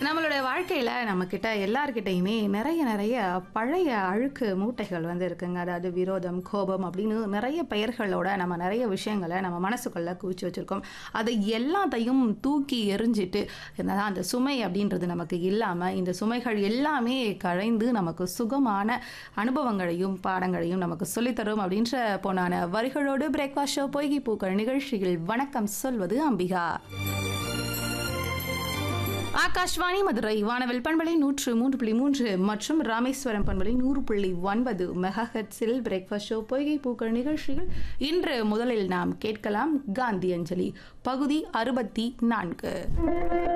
நம்மளுடைய வாழ்க்கையில நம்மக்கிட்ட எல்லார்கிட்டயுமே நிறைய நிறைய பழைய அழுக்கு மூட்டைகள் வந்து இருக்குங்க அதாவது விரோதம் கோபம் அப்படின்னு நிறைய பெயர்களோட நம்ம நிறைய விஷயங்களை நம்ம மனசுக்குள்ள குவிச்சு வச்சிருக்கோம் அதை எல்லாத்தையும் தூக்கி எறிஞ்சிட்டு என்னதான் அந்த சுமை அப்படின்றது நமக்கு இல்லாம இந்த சுமைகள் எல்லாமே கழைந்து நமக்கு சுகமான அனுபவங்களையும் பாடங்களையும் நமக்கு சொல்லித்தரும் அப்படின்ற போனான வரிகளோடு பிரேக்ஃபாஸ்ட் ஷோ பொய்கி பூக்கள் நிகழ்ச்சியில் வணக்கம் சொல்வது அம்பிகா ஆகாஷ்வாணி மதுரை வானவில் பண்பலை நூற்று மூன்று புள்ளி மூன்று மற்றும் ராமேஸ்வரம் பண்பலை நூறு புள்ளி ஒன்பது மெகாஹெட்ஸில் பிரேக்ஃபாஸ்ட் ஷோ பொய்கை பூக்கள் நிகழ்ச்சியில் இன்று முதலில் நாம் கேட்கலாம் காந்தி அஞ்சலி பகுதி அறுபத்தி நான்கு